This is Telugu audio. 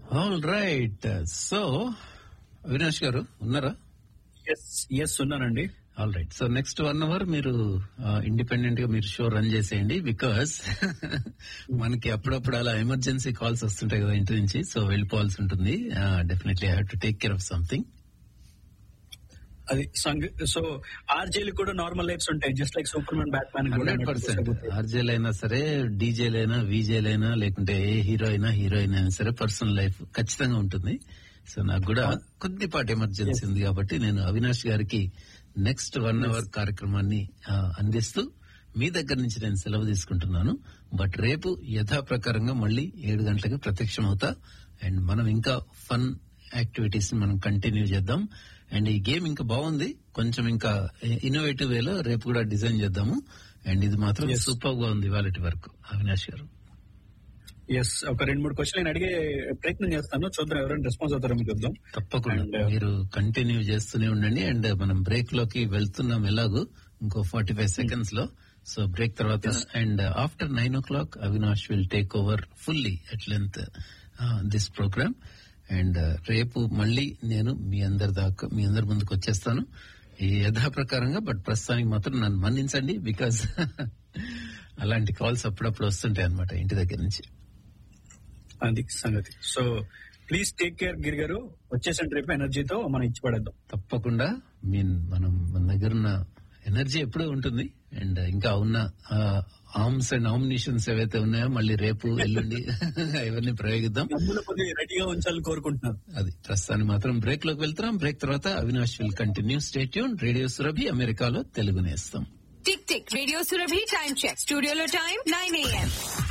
ఆల్ రైట్ సో అవినాష్ గారు ఉన్నారా ఎస్ ఎస్ ఉన్నానండి all right so next one hour మీరు ఇండిపెండెంట్ గా మీరు షో రన్ చేసేయండి బికాస్ మనకి అప్పుడప్పుడు అలా ఎమర్జెన్సీ కాల్స్ వస్తుంటాయి కదా ఇంటి నుంచి సో వెళ్ళిపోవాల్సి ఉంటుంది definitely I have to take care of something అది సంగ్ సో ఆర్జేలు కూడా నార్మల్ లైఫ్స్ ఉంటాయి just like superman batman hundred percent ఆర్జేలైనా సరే డీజేలైనా వీజేలైనా లేకుంటే ఏ హీరో అయినా హీరోయిన్ అయినా సరే పర్సనల్ లైఫ్ ఖచ్చితంగా ఉంటుంది సో నాకు కూడా కొద్దిపాటి ఎమర్జెన్సీ ఉంది కాబట్టి నేను అవినాష్ గారికి నెక్స్ట్ వన్ అవర్ కార్యక్రమాన్ని ఆ, అందిస్తూ మీ దగ్గర నుంచి నేను సెలవు తీసుకుంటున్నాను బట్ రేపు యథాప్రకారంగా మళ్ళీ ఏడు గంటలకి ప్రత్యక్షం అవుతా అండ్ మనం ఇంకా ఫన్ యాక్టివిటీస్ మనం కంటిన్యూ చేద్దాం అండ్ ఈ గేమ్ ఇంకా బాగుంది కొంచెం ఇంకా ఇన్నోవేటివ్ వేలో రేపు కూడా డిజైన్ చేద్దాము అండ్ ఇది మాత్రం Yes. సూపర్ గా ఉంది ఇవాళ వరకు అవినాష్ గారు ఎస్ ఒక రెండు మూడు క్వశ్చన్ నేను అడిగే ప్రయత్నం చేస్తాను చూద్దాం ఎవరైనా రెస్పాన్స్ అవుతారో మీకు చూద్దాం తప్పకుండా And, uh, మీరు కంటిన్యూ చేస్తూనే ఉండండి అండ్ మనం బ్రేక్ లోకి వెళ్తున్నాం ఎలాగో ఇంకో ఫార్టీ ఫైవ్ సెకండ్స్ లో సో బ్రేక్ తర్వాత and after nine o'clock Avinash will take over fully at length this program and రేపు మళ్ళీ నేను మీ అందరి దాకా మీ అందరి ముందుకు వచ్చేస్తాను ఈ యథాప్రకారంగా బట్ ప్రస్తుతానికి మాత్రం నన్ను మన్నించండి బికాస్ అలాంటి కాల్స్ అప్పుడప్పుడు వస్తుంటాయి అనమాట ఇంటి దగ్గర నుంచి అది సంగతి so please take care Giri గారు వచ్చేసండి రేపు ఎనర్జీతో మనం ఇచ్చి పడేద్దాం తప్పకుండా మీన్ మనం మన దగ్గర ఉన్న ఎనర్జీ ఎప్పుడూ ఉంటుంది అండ్ ఇంకా ఉన్న ఆర్మ్స్ అండ్ ఆమ్నిషన్స్ ఏవైతే ఉన్నాయో మళ్ళీ రేపు ఎల్లుండి ఇవన్నీ ప్రయోగిద్దాం అందులో కొద్దిగా రెడీగా ఉంచాలని కోరుకుంటున్నాను అది ప్రస్తుతానికి మాత్రం బ్రేక్ లోకి వెళ్తున్నాం బ్రేక్ తర్వాత Avinash will continue stay tuned radio Surabhi అమెరికాలో తెలుగు నేస్తాం tick tick radio Surabhi time check స్టూడియోలో టైం నైన్ ఏఎం